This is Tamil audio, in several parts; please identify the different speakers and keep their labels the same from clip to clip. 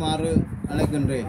Speaker 1: வருமாறு அழைக்கின்றேன்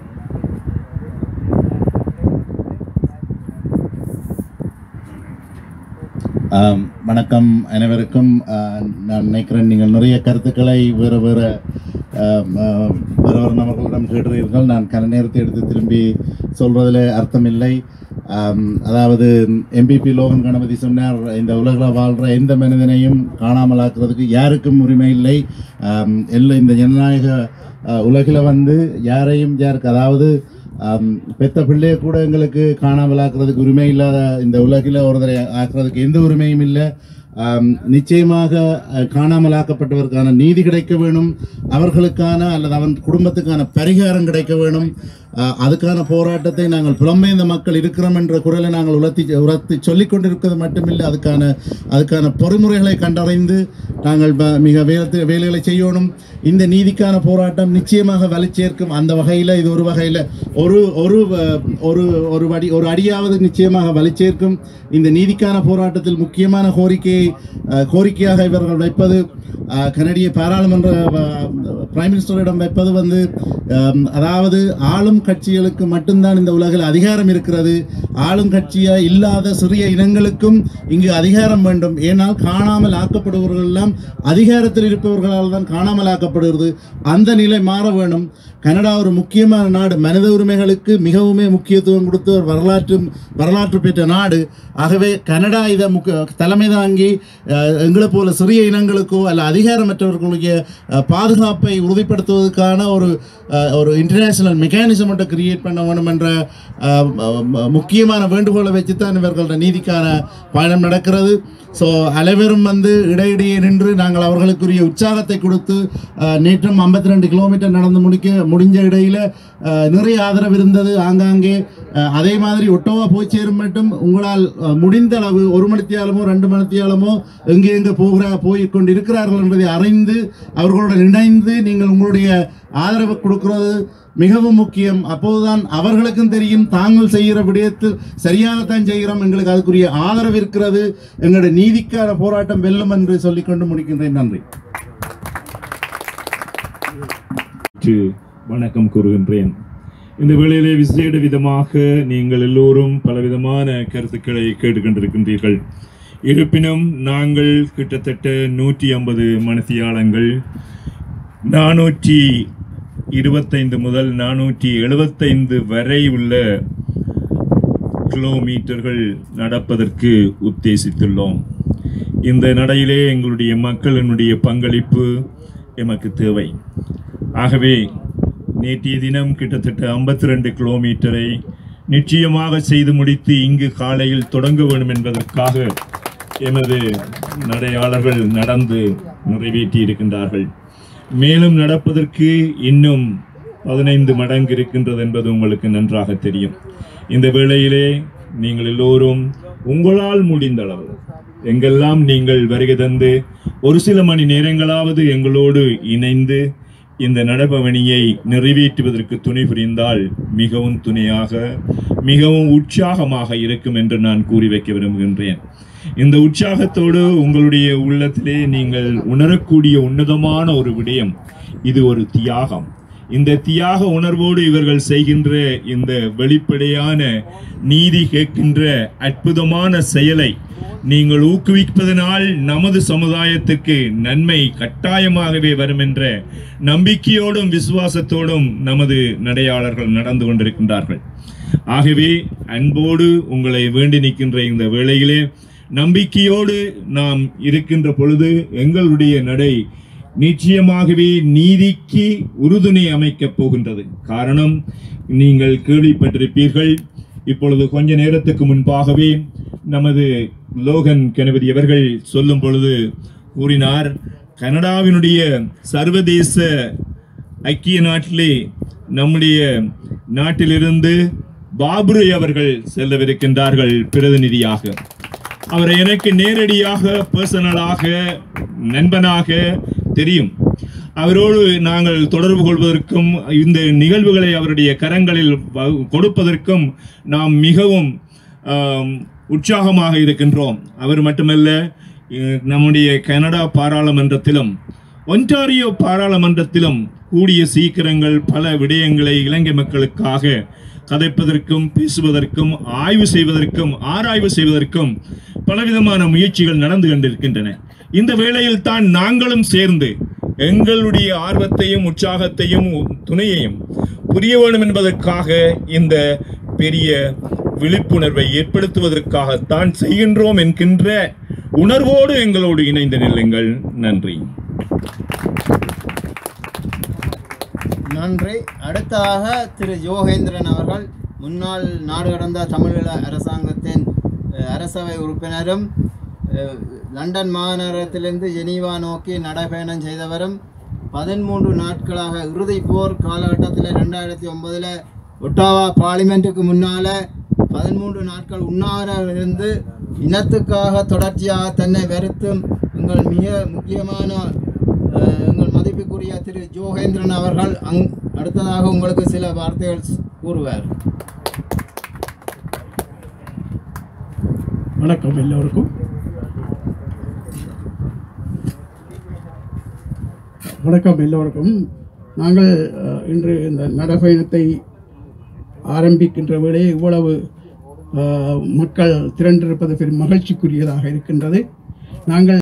Speaker 2: ஆம், வணக்கம் அனைவருக்கும் ஆ, நான் நினைக்கிறேன் நீங்கள் நிறைய கருத்துக்களை வேறு வேறு ஆம், ஆ, வேறு வேறு நபர்களிடம் கேட்டுறீர்கள் நான் கன நேரத்தை எடுத்து திரும்பி சொல்வதில் அர்த்தமில்லை ஆம், அதாவது எம்பிபி லோகன் கணபதி சொன்னார் இந்த உலகில் வாழ்கிற எந்த மனிதனையும் காணாமல் ஆக்குறதுக்கு யாருக்கும் உரிமை இல்லை ஆம், எல்லா இந்த ஜனநாயக உலகில் வந்து யாரையும் யாருக்கு அதாவது ஆம், பெத்த பிள்ளைய கூட எங்களுக்கு காணாமல் ஆக்குறதுக்கு உரிமை இல்லாத இந்த உலகில் ஒருத்தரை ஆக்குறதுக்கு எந்த உரிமையும் இல்லை ஆம், நிச்சயமாக அஹ், காணாமல் ஆக்கப்பட்டவருக்கான நீதி கிடைக்க வேணும் அவர்களுக்கான அல்லது அவன் குடும்பத்துக்கான பரிகாரம் கிடைக்க வேணும் அஹ், அதுக்கான போராட்டத்தை நாங்கள் புலம்பெயர்ந்த மக்கள் இருக்கிறோம் என்ற குரலை நாங்கள் உலர்த்தி உரத்தி சொல்லிக் கொண்டிருக்கிறது மட்டுமில்லை அதுக்கான அதுக்கான பொறிமுறைகளை கண்டறிந்து நாங்கள் ப- மிக வேலத்து வேலைகளை செய்யணும் இந்த நீதிக்கான போராட்டம் நிச்சயமாக வலுச்சேர்க்கும் அந்த வகையில் இது ஒரு வகையில் ஒரு ஒரு அஹ், ஒரு ஒரு வடி ஒரு அடியாவது நிச்சயமாக வலுச்சேர்க்கும் இந்த நீதிக்கான போராட்டத்தில் முக்கியமான கோரிக்கையை அஹ், கோரிக்கையாக இவர்கள் வைப்பது அஹ், கனடிய பாராளுமன்ற அஹ், பிரைம் மினிஸ்டரிடம் வைப்பது வந்து அஹ், அதாவது ஆளும் கட்சிகளுக்கு மட்டும்தான் இந்த உலகில் அதிகாரம் இருக்கிறது ஆளும் கட்சியா இல்லாத சிறிய இனங்களுக்கும் இங்கு அதிகாரம் வேண்டும் ஏனால் காணாமல் ஆக்கப்படுபவர்கள் எல்லாம் அதிகாரத்தில் இருப்பவர்களால் தான் காணாமல் ஆக்கப்படுகிறது அந்த நிலை மாற வேண்டும் கனடா ஒரு முக்கியமான நாடு மனித உரிமைகளுக்கு மிகவுமே முக்கியத்துவம் கொடுத்த ஒரு வரலாற்று வரலாற்று பெற்ற நாடு ஆகவே கனடா இதை முக்க தலைமை தாங்கி அஹ், எங்களை போல சிறிய இனங்களுக்கோ அல்ல அதிகாரமற்றவர்களுடைய அஹ், பாதுகாப்பை உறுதிப்படுத்துவதற்கான ஒரு அஹ், ஒரு இன்டர்நேஷனல் மெக்கானிசம் மட்டும் கிரியேட் பண்ண வேணும் என்ற அஹ், ம- முக்கியமான வேண்டுகோளை வச்சு தான் இவர்களோட நீதிக்கான பயணம் நடக்கிறது ஸோ அனைவரும் வந்து இடையிடையே நின்று நாங்கள் அவர்களுக்குரிய உற்சாகத்தை கொடுத்து அஹ், நேற்றும் ஐம்பத்தி ரெண்டு கிலோமீட்டர் நடந்து முடிக்க முடிஞ்ச இடையில அஹ், நிறைய ஆதரவு இருந்தது ஆங்காங்கே அஹ், அதே மாதிரி ஒட்டோவா போய் சேரும் மட்டும் உங்களால் அஹ், முடிந்த அளவு ஒரு மணித்தியாலமோ ரெண்டு மணித்தியாலமோ எங்கே எங்கே போகிற போய் கொண்டிருக்கிறார்கள் என்பதை அறிந்து அவர்களுடன் இணைந்து நீங்கள் உங்களுடைய ஆதரவு கொடுக்கிறது மிகவும் முக்கியம் அப்போதுதான் அவர்களுக்கும் தெரியும் தாங்கள் செய்கிற விடயத்தில் சரியாகத்தான் செய்கிறோம் எங்களுக்கு அதுக்குரிய ஆதரவு இருக்கிறது எங்களுடைய நீதிக்கான போராட்டம் வெல்லும் என்று சொல்லிக்கொண்டு முடிக்கின்றேன் நன்றி
Speaker 3: க்கு வணக்கம் கூறுகின்றேன் இந்த வேளையிலே விசேட விதமாக நீங்கள் எல்லோரும் பலவிதமான கருத்துக்களை கேட்டுக்கொண்டிருக்கின்றீர்கள் இருப்பினும் நாங்கள் கிட்டத்தட்ட நூற்றி ஐம்பது மனத்தியாளங்கள் நானூற்றி இருபத்தைந்து முதல் நானூற்றி எழுபத்தைந்து வரை உள்ள கிலோமீட்டர்கள் நடப்பதற்கு உத்தேசித்துள்ளோம் இந்த நடையிலே எங்களுடைய மக்களினுடைய பங்களிப்பு எமக்கு தேவை ஆகவே நேற்றைய தினம் கிட்டத்தட்ட 52 ரெண்டு கிலோமீட்டரை நிச்சயமாக செய்து முடித்து இங்கு காலையில் தொடங்க வேண்டும் என்பதற்காக எமது நடையாளர்கள் நடந்து நிறைவேற்றி இருக்கின்றார்கள் மேலும் நடப்பதற்கு இன்னும் பதினைந்து மடங்கு இருக்கின்றது என்பது உங்களுக்கு நன்றாக தெரியும் இந்த வேளையிலே நீங்கள் எல்லோரும் உங்களால் முடிந்த அளவு எங்கெல்லாம் நீங்கள் வருகை தந்து ஒரு சில மணி நேரங்களாவது எங்களோடு இணைந்து இந்த நடபவணியை நிறைவேற்றுவதற்கு துணை புரிந்தால் மிகவும் துணையாக மிகவும் உற்சாகமாக இருக்கும் என்று நான் கூறி வைக்க விரும்புகின்றேன் இந்த உற்சாகத்தோடு உங்களுடைய உள்ளத்திலே நீங்கள் உணரக்கூடிய உன்னதமான ஒரு விடயம் இது ஒரு தியாகம் இந்த தியாக உணர்வோடு இவர்கள் செய்கின்ற இந்த வெளிப்படையான நீதி கேட்கின்ற அற்புதமான செயலை நீங்கள் ஊக்குவிப்பதனால் நமது சமுதாயத்துக்கு நன்மை கட்டாயமாகவே வரும் என்ற நம்பிக்கையோடும் விசுவாசத்தோடும் நமது நடையாளர்கள் நடந்து கொண்டிருக்கின்றார்கள் ஆகவே அன்போடு உங்களை வேண்டி நிற்கின்ற இந்த வேளையிலே நம்பிக்கையோடு நாம் இருக்கின்ற பொழுது எங்களுடைய நடை நிச்சயமாகவே நீதிக்கு உறுதுணை அமைக்கப் போகின்றது காரணம் நீங்கள் கேள்விப்பட்டிருப்பீர்கள் இப்பொழுது கொஞ்ச நேரத்துக்கு முன்பாகவே நமது லோகன் கணபதி அவர்கள் சொல்லும் பொழுது கூறினார் கனடாவினுடைய சர்வதேச ஐக்கிய நாட்டிலே நம்முடைய நாட்டிலிருந்து பாபுரை அவர்கள் செல்லவிருக்கின்றார்கள் பிரதிநிதியாக அவரை எனக்கு நேரடியாக பர்சனலாக நண்பனாக தெரியும் அவரோடு நாங்கள் தொடர்பு கொள்வதற்கும் இந்த நிகழ்வுகளை அவருடைய கரங்களில் வ- கொடுப்பதற்கும் நாம் மிகவும் ஆம், உற்சாகமாக இருக்கின்றோம் அவர் மட்டுமல்ல இ- நம்முடைய கனடா பாராளுமன்றத்திலும் ஒன்டாரியோ பாராளுமன்றத்திலும் கூடிய சீக்கிரங்கள் பல விடயங்களை இலங்கை மக்களுக்காக கதைப்பதற்கும் பேசுவதற்கும் ஆய்வு செய்வதற்கும் ஆராய்வு செய்வதற்கும் பலவிதமான முயற்சிகள் நடந்து கொண்டிருக்கின்றன இந்த வேளையில் தான் நாங்களும் சேர்ந்து எங்களுடைய ஆர்வத்தையும் உற்சாகத்தையும் துணையையும் புரிய வேண்டும் என்பதற்காக இந்த பெரிய விழிப்புணர்வை ஏற்படுத்துவதற்காகத்தான் செய்கின்றோம் என்கின்ற உணர்வோடு எங்களோடு இணைந்து நில்லுங்கள் நன்றி
Speaker 1: நன்றி அடுத்ததாக திரு யோகேந்திரன் அவர்கள் முன்னாள் நாடு கடந்த தமிழீழ அரசாங்கத்தின் அஹ், அரசவை உறுப்பினரும் அஹ், லண்டன் மாநகரத்திலிருந்து ஜெனீவா நோக்கி நடைபயணம் செய்தவரும் பதிமூன்று நாட்களாக இறுதி போர் காலகட்டத்தில் ரெண்டாயிரத்தி ஒன்பதில் ஒட்டாவா பார்லிமெண்ட்டுக்கு முன்னால் பதிமூன்று நாட்கள் உண்ணாவிரதம் இருந்து இனத்துக்காக தொடர்ச்சியாக தன்னை வருத்தும் எங்கள் மிக முக்கியமான அஹ், எங்கள் மதிப்புக்குரிய திரு ஜோகேந்திரன் அவர்கள் அங் அடுத்ததாக உங்களுக்கு சில வார்த்தைகள் ஸ்- கூறுவார்
Speaker 4: வணக்கம் எல்லோருக்கும் வணக்கம் எல்லோருக்கும் நாங்கள் அஹ், இன்று இந்த நடைபயணத்தை ஆரம்பிக்கின்ற வேளை இவ்வளவு அஹ், மக்கள் திரண்டிருப்பது பெரும் மகிழ்ச்சிக்குரியதாக இருக்கின்றது நாங்கள்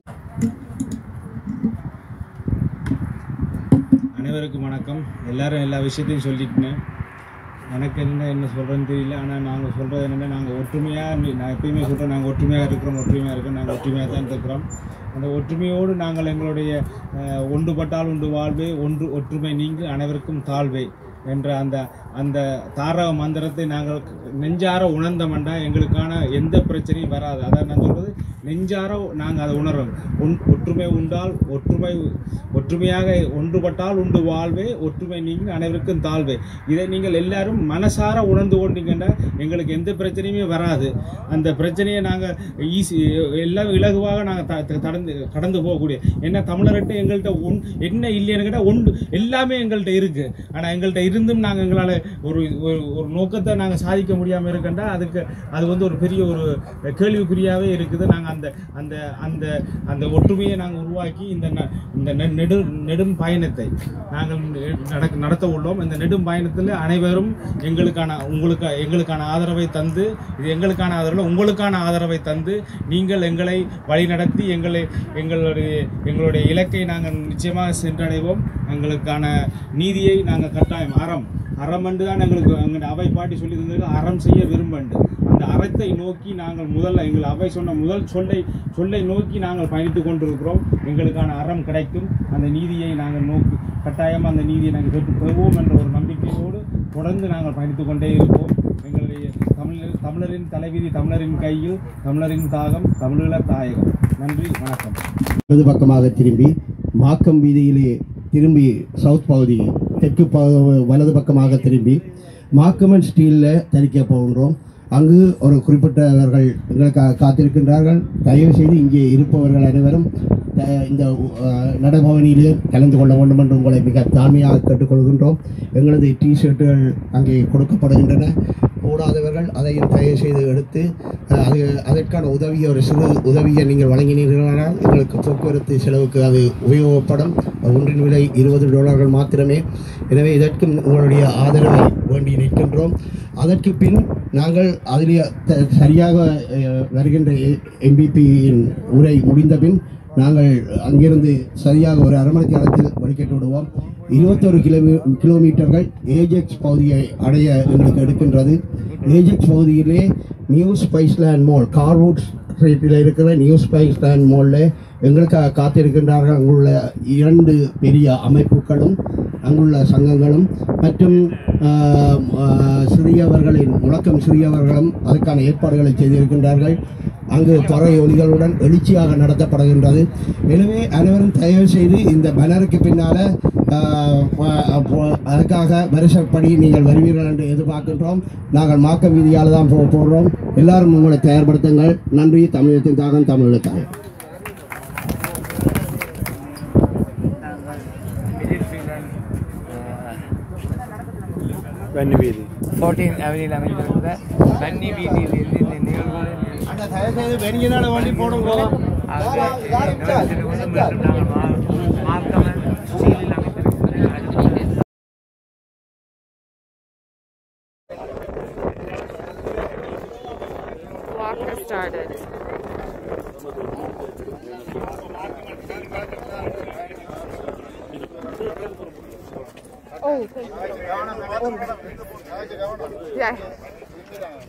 Speaker 5: அனைவருக்கும் வணக்கம் எல்லாரும் எல்லா விஷயத்தையும் சொல்லிட்டேன் எனக்கு என்ன என்ன சொல்கிறேன்னு தெரியல ஆனால் நாங்கள் சொல்கிறது என்னென்னா நாங்கள் ஒற்றுமையாக நான் எப்பயுமே சொல்கிறேன் நாங்கள் ஒற்றுமையாக இருக்கிறோம் ஒற்றுமையாக இருக்கோம் நாங்கள் ஒற்றுமையாக தான் இருக்கிறோம் அந்த ஒற்றுமையோடு நாங்கள் எங்களுடைய அஹ், ஒன்றுபட்டால் உண்டு வாழ்வே ஒன்று ஒற்றுமை நீங்கு அனைவருக்கும் தாழ்வே என்ற அந்த அந்த தாரக மந்திரத்தை நாங்கள் நெஞ்சார உணர்ந்தோம்னா எங்களுக்கான எந்த பிரச்சனையும் வராது அதான் நான் சொல்றது நெஞ்சார நாங்கள் அதை உணர்றோம் ஒன் ஒற்றுமை உண்டால் ஒற்றுமை ஒற்றுமையாக ஒன்றுபட்டால் உண்டு வாழ்வே ஒற்றுமை நீங்கள் அனைவருக்கும் தாழ்வே இதை நீங்கள் எல்லாரும் மனசார உணர்ந்து கொண்டீங்கன்னா எங்களுக்கு எந்த பிரச்சனையுமே வராது அந்த பிரச்சனையை நாங்கள் ஈஸி எல்லாம் இலகுவாக நாங்கள் கடந்து கடந்து போகக்கூடிய ஏன்னா தமிழர்கிட்ட எங்கள்கிட்ட ஒன் என்ன இல்லைன்னு கேட்டால் ஒன்று எல்லாமே எங்கள்கிட்ட இருக்குது ஆனால் எங்கள்கிட்ட இருந்தும் நாங்கள் எங்களால் ஒரு ஒரு ஒரு நோக்கத்தை நாங்கள் சாதிக்க முடியாமல் இருக்கண்டா அதுக்கு அது வந்து ஒரு பெரிய ஒரு கேள்விக்குறியாகவே இருக்குது நாங்கள் அந்த அந்த அந்த அந்த ஒற்றுமையை நாங்கள் உருவாக்கி இந்த ந- இந்த நெ- நெடு நெடும் பயணத்தை நாங்கள் நடக்க நடத்த உள்ளோம் இந்த நெடும் பயணத்தில் அனைவரும் எங்களுக்கான உங்களுக்கு எங்களுக்கான ஆதரவை தந்து இது எங்களுக்கான ஆதரவு உங்களுக்கான ஆதரவை தந்து நீங்கள் எங்களை வழிநடத்தி எங்களை எங்களுடைய எங்களுடைய இலக்கை நாங்கள் நிச்சயமாக சென்றடைவோம் எங்களுக்கான நீதியை நாங்கள் கட்டாயம் அறம் அறமண்டு தான் எங்களுக்கு எங்கள் அவை பாட்டி சொல்லி தந்தது அறம் செய்ய விரும்பண்டு அந்த அறத்தை நோக்கி நாங்கள் முதல்ல எங்கள் அவை சொன்ன முதல் சொல்லை சொல்லை நோக்கி நாங்கள் பயணித்துக் கொண்டிருக்கிறோம் எங்களுக்கான அறம் கிடைக்கும் அந்த நீதியை நாங்கள் நோக்கி கட்டாயம் அந்த நீதியை நாங்கள் பெற்று பெறுவோம் என்ற ஒரு நம்பிக்கையோடு தொடர்ந்து நாங்கள் பயணித்துக் கொண்டே இருப்போம் எங்களுடைய தமிழர் தமிழரின் தலைவிதி தமிழரின் கையில் தமிழரின் தாகம் தமிழீழ தாயகம் நன்றி வணக்கம்
Speaker 6: இடது பக்கமாக திரும்பி மாக்கம் வீதியிலே திரும்பி சவுத் பகுதி தெற்கு ப- வலது பக்கமாக திரும்பி மாக்கமன் ஸ்டீலில் தரிக்க போகின்றோம் அங்கு ஒரு குறிப்பிட்டவர்கள் எங்களுக்காக காத்திருக்கின்றார்கள் தயவு செய்து இங்கே இருப்பவர்கள் அனைவரும் த- இந்த அஹ், நடைபவனியிலே கலந்து கொள்ள வேண்டும் என்று உங்களை மிக தாழ்மையாக கேட்டுக்கொள்கின்றோம் எங்களது டி ஷர்ட்டுகள் அங்கே கொடுக்கப்படுகின்றன போடாதவர்கள் அதையும் தயவு செய்து எடுத்து அஹ், அது அதற்கான உதவியை ஒரு சிறு உதவியை நீங்கள் வழங்கினீர்களானால் எங்களுக்கு போக்குவரத்து செலவுக்கு அது உபயோகப்படும் ஒன்றின் விலை இருபது டாலர்கள் மாத்திரமே எனவே இதற்கும் உங்களுடைய ஆதரவை வேண்டி நிற்கின்றோம் அதற்கு பின் நாங்கள் அதிலே த- சரியாக அஹ், வருகின்ற எம்பிபியின் உரை முடிந்த பின் நாங்கள் அங்கிருந்து சரியாக ஒரு அரை மணி நேரத்தில் வழிகட்டு விடுவோம் இருபத்தொரு கிலோமீ கிலோமீட்டர்கள் ஏஜெக்ஸ் பகுதியை அடைய எங்களுக்கு எடுக்கின்றது ஏஜெக்ஸ் பகுதியிலே நியூ ஸ்பைஸ்லேண்ட் மால் கார்வுட் ஸ்ட்ரீட்டில் இருக்கிற நியூ ஸ்பைஸ்லேண்ட் மாலில் எங்களுக்காக காத்திருக்கின்றார்கள் அங்குள்ள இரண்டு பெரிய அமைப்புகளும் அங்குள்ள சங்கங்களும் மற்றும் ஆஹ், ஆஹ், சிறியவர்களின் முழக்கம் சிறியவர்களும் அதுக்கான ஏற்பாடுகளை செய்திருக்கின்றார்கள் அங்கு பறை ஒலிகளுடன் எழுச்சியாக நடத்தப்படுகின்றது எனவே அனைவரும் தயவு செய்து இந்த பேனருக்கு பின்னால் அதுக்காக வருஷப்படி நீங்கள் வருவீர்கள் என்று எதிர்பார்க்கின்றோம் நாங்கள் மாக்க வீதியால் தான் போக போகிறோம் எல்லாரும் உங்களை தயார்படுத்துங்கள் நன்றி தமிழகத்தின் தாகம் தமிழுக்காக
Speaker 7: ஃபோர்டீன் அவெனியில் அமைந்திருந்த வன்னி வீதியிலிருந்து இந்த நிகழ்வுகளில்
Speaker 1: அந்த தயவு செய்து வெறியனால வண்டி போடுங்க
Speaker 7: ஆக, நுழைந்திருக்கும் மீண்டும் நாங்கள் மா- மாக்கமல் ஸ்டீலில் அமைந்திருக்கிற அடுத்த
Speaker 8: Walk has started. Oh, thank you. Yeah.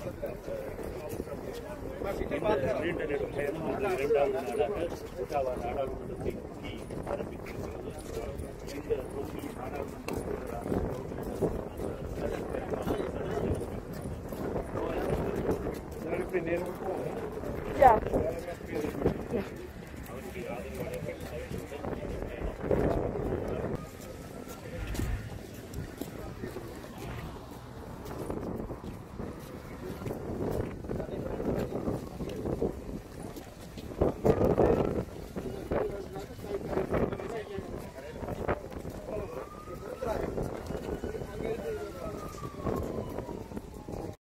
Speaker 8: Yeah.